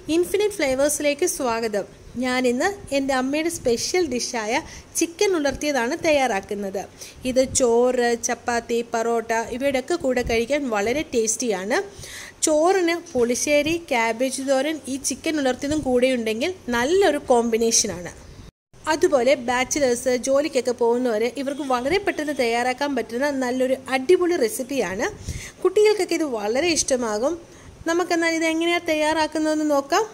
infinite ഫ്ലേവേഴ്സിലേക്ക് സ്വാഗതം ഞാനിന്ന് എൻ്റെ അമ്മയുടെ സ്പെഷ്യൽ ഡിഷായ ചിക്കൻ ഉലർത്തിയതാണ് തയ്യാറാക്കുന്നത് ഇത് ചോറ് ചപ്പാത്തി പൊറോട്ട ഇവയുടെയൊക്കെ കൂടെ കഴിക്കാൻ വളരെ ടേസ്റ്റിയാണ് ചോറിന് പുളിശ്ശേരി ക്യാബേജ് തോരൻ ഈ ചിക്കൻ ഉലർത്തിയതും കൂടെയുണ്ടെങ്കിൽ നല്ലൊരു കോമ്പിനേഷനാണ് അതുപോലെ ബാച്ചിലേഴ്സ് ജോലിക്കൊക്കെ പോകുന്നവർ ഇവർക്ക് വളരെ പെട്ടെന്ന് തയ്യാറാക്കാൻ പറ്റുന്ന നല്ലൊരു അടിപൊളി റെസിപ്പിയാണ് കുട്ടികൾക്കൊക്കെ ഇത് വളരെ ഇഷ്ടമാകും നമുക്കെന്നാൽ ഇത് എങ്ങനെയാണ് തയ്യാറാക്കുന്നതെന്ന് നോക്കാം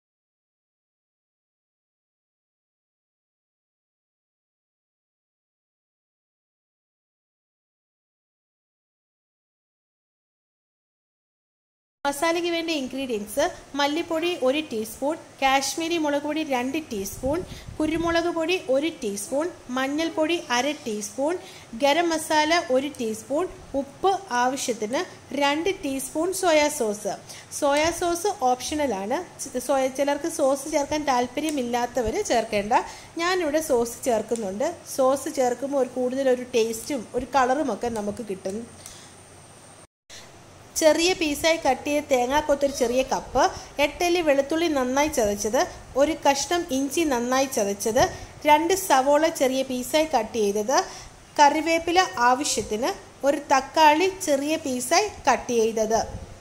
മസാലയ്ക്ക് വേണ്ട ഇൻഗ്രീഡിയൻസ് മല്ലിപ്പൊടി ഒരു ടീസ്പൂൺ കാശ്മീരി മുളക് പൊടി രണ്ട് ടീസ്പൂൺ കുരുമുളക് പൊടി ഒരു ടീസ്പൂൺ മഞ്ഞൾപ്പൊടി അര ടീസ്പൂൺ ഗരം മസാല ഒരു ടീസ്പൂൺ ഉപ്പ് ആവശ്യത്തിന് രണ്ട് teaspoon soya sauce soya sauce ഓപ്ഷണലാണ് സോയ ചിലർക്ക് സോസ് ചേർക്കാൻ താല്പര്യമില്ലാത്തവർ ചേർക്കേണ്ട ഞാനിവിടെ സോസ് ചേർക്കുന്നുണ്ട് സോസ് ചേർക്കുമ്പോൾ ഒരു കൂടുതൽ ഒരു ടേസ്റ്റും ഒരു കളറുമൊക്കെ നമുക്ക് കിട്ടും ചെറിയ പീസായി കട്ട് ചെയ്ത തേങ്ങാക്കൊത്തൊരു ചെറിയ കപ്പ് എട്ടല്ലി വെളുത്തുള്ളി നന്നായി ചതച്ചത് ഒരു കഷ്ണം ഇഞ്ചി നന്നായി ചതച്ചത് രണ്ട് സവോള ചെറിയ പീസായി കട്ട് ചെയ്തത് കറിവേപ്പില ആവശ്യത്തിന് ഒരു തക്കാളി ചെറിയ പീസായി കട്ട് ചെയ്തത്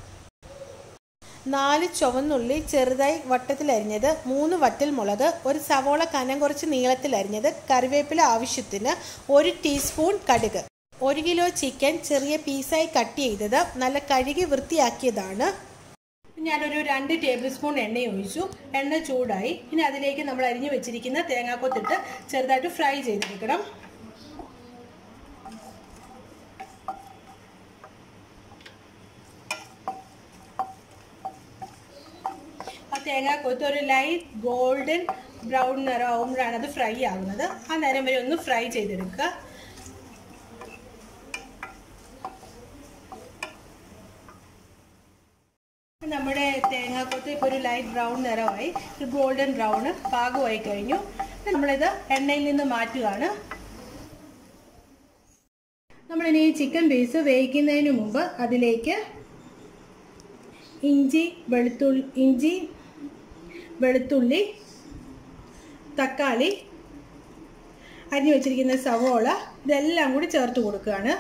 നാല് ചുവന്നുള്ളി ചെറുതായി വട്ടത്തിലരിഞ്ഞത് മൂന്ന് വറ്റൽ മുളക് ഒരു സവോള കനം കുറച്ച് നീളത്തിലരിഞ്ഞത് കറിവേപ്പില ആവശ്യത്തിന് ഒരു ടീസ്പൂൺ കടുക് ഒരു കിലോ ചിക്കൻ ചെറിയ പീസായി കട്ട് ചെയ്തത് നല്ല കഴുകി വൃത്തിയാക്കിയതാണ് ഞാനൊരു രണ്ട് ടേബിൾ സ്പൂൺ എണ്ണ ഒഴിച്ചു എണ്ണ ചൂടായി ഇനി അതിലേക്ക് നമ്മൾ അരിഞ്ഞു വെച്ചിരിക്കുന്ന തേങ്ങാക്കൊത്തിട്ട് ചെറുതായിട്ട് ഫ്രൈ ചെയ്തെടുക്കണം ആ തേങ്ങാക്കൊത്ത് ഒരു ലൈറ്റ് ഗോൾഡൻ ബ്രൗൺ നിറമാകുമ്പോഴാണ് അത് ഫ്രൈ ആകുന്നത് ആ നേരം വരെ ഒന്ന് ഫ്രൈ ചെയ്തെടുക്കുക നമ്മുടെ തേങ്ങാക്കൊത്ത് ഇപ്പോൾ ഒരു ലൈറ്റ് ബ്രൗൺ നിറമായി ഒരു ഗോൾഡൻ ബ്രൗൺ പാകമായി കഴിഞ്ഞു നമ്മളിത് എണ്ണയിൽ നിന്ന് മാറ്റുകയാണ് നമ്മളിനി ഈ ചിക്കൻ പീസ് വേവിക്കുന്നതിന് മുമ്പ് അതിലേക്ക് ഇഞ്ചി വെളുത്തുള്ളി ഇഞ്ചി വെളുത്തുള്ളി തക്കാളി അരിഞ്ഞു വെച്ചിരിക്കുന്ന സവോള ഇതെല്ലാം കൂടി ചേർത്ത് കൊടുക്കുകയാണ്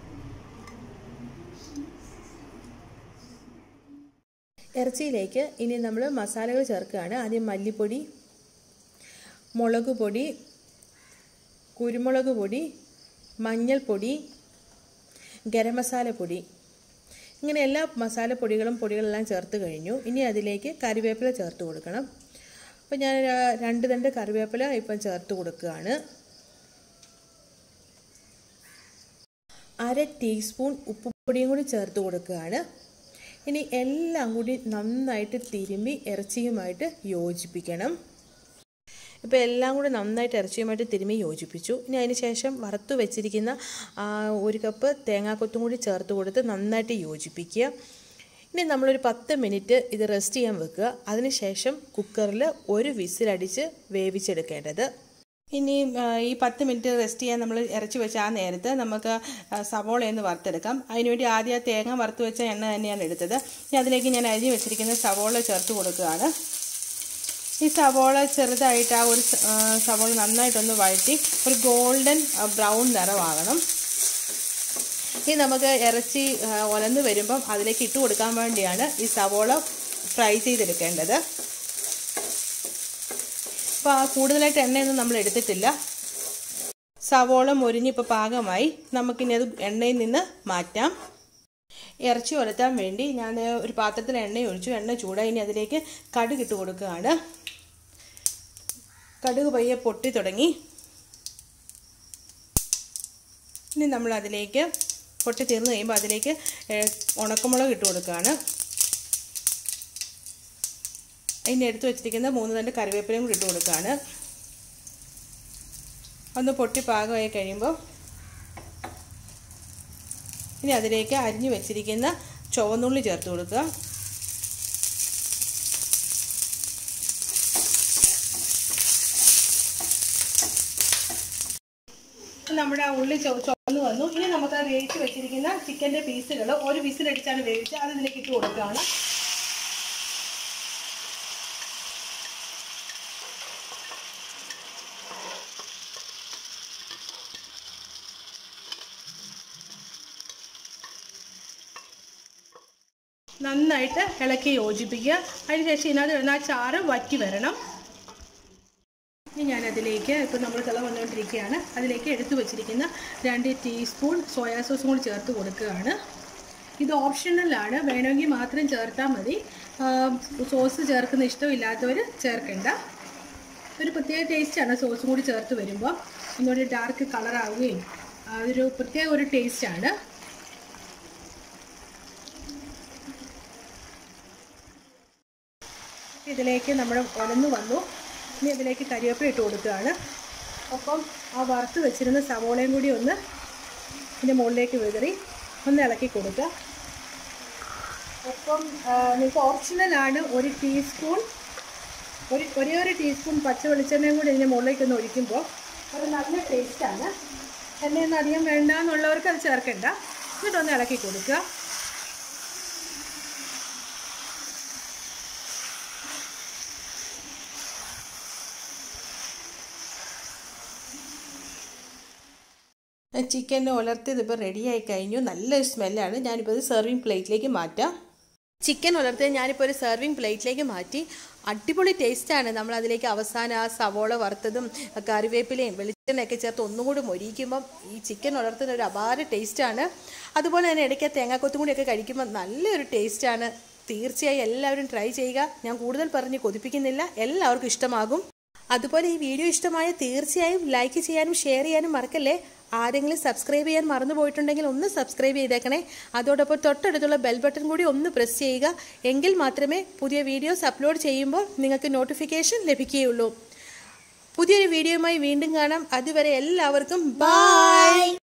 ഇറച്ചിയിലേക്ക് ഇനി നമ്മൾ മസാലകൾ ചേർക്കുകയാണ് ആദ്യം മല്ലിപ്പൊടി മുളക് പൊടി കുരുമുളക് പൊടി മഞ്ഞൾപ്പൊടി ഗരം മസാല പൊടി ഇങ്ങനെ എല്ലാ മസാലപ്പൊടികളും പൊടികളെല്ലാം ചേർത്ത് കഴിഞ്ഞു ഇനി അതിലേക്ക് കറിവേപ്പില ചേർത്ത് കൊടുക്കണം അപ്പോൾ ഞാൻ രണ്ട് തണ്ട് കറിവേപ്പില ഇപ്പം ചേർത്ത് കൊടുക്കുകയാണ് അര ടീസ്പൂൺ ഉപ്പുപൊടിയും കൂടി ചേർത്ത് കൊടുക്കുകയാണ് ഇനി എല്ലാം കൂടി നന്നായിട്ട് തിരുമ്മി ഇറച്ചിയുമായിട്ട് യോജിപ്പിക്കണം ഇപ്പോൾ എല്ലാം കൂടി നന്നായിട്ട് ഇറച്ചിയുമായിട്ട് തിരുമ്മി യോജിപ്പിച്ചു ഇനി അതിന് ശേഷം വറുത്ത് വെച്ചിരിക്കുന്ന ഒരു കപ്പ് തേങ്ങാക്കൊത്തും കൂടി ചേർത്ത് കൊടുത്ത് നന്നായിട്ട് യോജിപ്പിക്കുക ഇനി നമ്മളൊരു പത്ത് മിനിറ്റ് ഇത് റെസ്റ്റ് ചെയ്യാൻ വെക്കുക അതിനുശേഷം കുക്കറിൽ ഒരു വിസിലടിച്ച് വേവിച്ചെടുക്കേണ്ടത് ഇനി ഈ പത്ത് മിനിറ്റ് റെസ്റ്റ് ചെയ്യാൻ നമ്മൾ ഇറച്ചി വെച്ച ആ നേരത്ത് നമുക്ക് സവോളയൊന്ന് വറുത്തെടുക്കാം അതിനുവേണ്ടി ആദ്യം ആ തേങ്ങ വറുത്ത് വെച്ച എണ്ണ തന്നെയാണ് എടുത്തത് ഇനി അതിലേക്ക് ഞാൻ അരിഞ്ഞ് വെച്ചിരിക്കുന്ന സവോള ചേർത്ത് കൊടുക്കുകയാണ് ഈ സവോള ചെറുതായിട്ട് ആ ഒരു സവോള നന്നായിട്ടൊന്ന് വഴറ്റി ഒരു ഗോൾഡൻ ബ്രൗൺ നിറമാകണം ഇനി നമുക്ക് ഇറച്ചി ഒലന്ന് വരുമ്പം അതിലേക്ക് ഇട്ട് കൊടുക്കാൻ വേണ്ടിയാണ് ഈ സവോള ഫ്രൈ ചെയ്തെടുക്കേണ്ടത് അപ്പോൾ ആ കൂടുതലായിട്ട് എണ്ണയൊന്നും നമ്മൾ എടുത്തിട്ടില്ല സവോള മൊരിഞ്ഞിപ്പോൾ പാകമായി നമുക്കിനി അത് എണ്ണയിൽ നിന്ന് മാറ്റാം ഇറച്ചി ഉലത്താൻ വേണ്ടി ഞാൻ ഒരു പാത്രത്തിൽ എണ്ണ ഒഴിച്ചു എണ്ണ ചൂടായി ഇനി അതിലേക്ക് കടുക് ഇട്ട് കൊടുക്കുകയാണ് കടുക് പയ്യെ പൊട്ടി തുടങ്ങി ഇനി നമ്മൾ അതിലേക്ക് പൊട്ടി തീർന്നു കഴിയുമ്പോൾ അതിലേക്ക് ഉണക്കമുളക് ഇട്ട് കൊടുക്കുകയാണ് അതിൻ്റെ എടുത്ത് വെച്ചിരിക്കുന്ന മൂന്ന് തണ്ട് കറിവേപ്പിലയും കൂടി ഇട്ട് കൊടുക്കുകയാണ് ഒന്ന് പൊട്ടി പാകമായി കഴിയുമ്പോൾ ഇനി അതിലേക്ക് അരിഞ്ഞു വെച്ചിരിക്കുന്ന ചുവന്നുള്ളി ചേർത്ത് കൊടുക്കുക നമ്മുടെ ആ ഉള്ളി ചുവന്ന് വന്നു ഇനി നമുക്ക് ആ വേവിച്ച് വെച്ചിരിക്കുന്ന ചിക്കൻ്റെ പീസുകൾ ഒരു വിസിലടിച്ചാണ് വേവിച്ച് അത് ഇതിലേക്ക് ഇട്ട് കൊടുക്കുകയാണ് നന്നായിട്ട് ഇളക്കി യോജിപ്പിക്കുക അതിനുശേഷം ഇതിനകത്ത് വരുന്ന ആ ചാറ് വറ്റി വരണം ഇനി ഞാനതിലേക്ക് ഇപ്പോൾ നമ്മൾ തിള വന്നുകൊണ്ടിരിക്കുകയാണ് അതിലേക്ക് എടുത്തു വച്ചിരിക്കുന്ന രണ്ട് ടീസ്പൂൺ സോയാ സോസും കൂടി ചേർത്ത് കൊടുക്കുകയാണ് ഇത് ഓപ്ഷണലാണ് വേണമെങ്കിൽ മാത്രം ചേർത്താൽ മതി ആ, സോസ് ചേർക്കുന്ന ഇഷ്ടമില്ലാത്തവർ ചേർക്കണ്ട ഒരു പ്രത്യേക ടേസ്റ്റാണ് സോസും കൂടി ചേർത്ത് വരുമ്പോൾ ഒന്നുകൂടി ഡാർക്ക് കളറാവുകയും അതൊരു പ്രത്യേക ഒരു ടേസ്റ്റാണ് ഇതിലേക്ക് നമ്മൾ ഉലന്ന് വന്നു ഇനി ഇതിലേക്ക് കരിവേപ്പില ഇട്ട് കൊടുക്കുകയാണ് ഒപ്പം ആ വറുത്ത് വെച്ചിരുന്ന സവോളയും കൂടി ഒന്ന് ഇതിൻ്റെ മുകളിലേക്ക് വിതറി ഒന്ന് ഇളക്കി കൊടുക്കുക ഒപ്പം ആ, നിങ്ങൾക്ക് ഓപ്ഷണലാണ് ഒരു ടീസ്പൂൺ ഒരു ഒരേ ഒരു ടീസ്പൂൺ പച്ച വെളിച്ചെണ്ണയും കൂടി ഇതിൻ്റെ മുകളിലേക്ക് ഒന്ന് ഒഴിക്കുമ്പോൾ ഒരു നല്ല ടേസ്റ്റാണ് എണ്ണയൊന്നും അധികം വേണ്ട എന്നുള്ളവർക്ക് അത് ചേർക്കണ്ട എന്നിട്ടൊന്ന് ഇളക്കി കൊടുക്കുക ചിക്കൻ ഉലർത്തിയത് ഇപ്പോൾ റെഡിയായി കഴിഞ്ഞു നല്ലൊരു സ്മെല്ലാണ് ഞാനിപ്പോൾ ഇത് സെർവിങ് പ്ലേറ്റിലേക്ക് മാറ്റാം ചിക്കൻ ഉലർത്തിയത് ഞാനിപ്പോൾ ഒരു സെർവിങ് പ്ലേറ്റിലേക്ക് മാറ്റി അടിപൊളി ടേസ്റ്റാണ് നമ്മൾ അതിലേക്ക് അവസാനം ആ സവോള വറുത്തതും കറിവേപ്പിലയും വെളിച്ചെണ്ണയൊക്കെ ചേർത്ത് ഒന്നുകൂടി മൊരിക്കുമ്പം ഈ ചിക്കൻ ഉലർത്തുന്ന ഒരു അപാര ടേസ്റ്റാണ് അതുപോലെ തന്നെ ഇടയ്ക്ക് തേങ്ങാക്കൊത്തും കൂടിയൊക്കെ കഴിക്കുമ്പോൾ നല്ലൊരു ടേസ്റ്റാണ് തീർച്ചയായും എല്ലാവരും ട്രൈ ചെയ്യുക ഞാൻ കൂടുതൽ പറഞ്ഞ് കൊതിപ്പിക്കുന്നില്ല എല്ലാവർക്കും ഇഷ്ടമാകും അതുപോലെ ഈ വീഡിയോ ഇഷ്ടമായ തീർച്ചയായും ലൈക്ക് ചെയ്യാനും ഷെയർ ചെയ്യാനും മറക്കല്ലേ ആരെങ്കിലും സബ്സ്ക്രൈബ് ചെയ്യാൻ മറന്നു പോയിട്ടുണ്ടെങ്കിൽ ഒന്ന് സബ്സ്ക്രൈബ് ചെയ്തേക്കണേ അതോടൊപ്പം തൊട്ടടുത്തുള്ള ബെൽ ബട്ടൺ കൂടി ഒന്ന് പ്രസ് ചെയ്യുക എങ്കിൽ മാത്രമേ പുതിയ വീഡിയോസ് അപ്ലോഡ് ചെയ്യുമ്പോൾ നിങ്ങൾക്ക് നോട്ടിഫിക്കേഷൻ ലഭിക്കുകയുള്ളൂ പുതിയൊരു വീഡിയോയുമായി വീണ്ടും കാണാം അതുവരെ എല്ലാവർക്കും ബൈ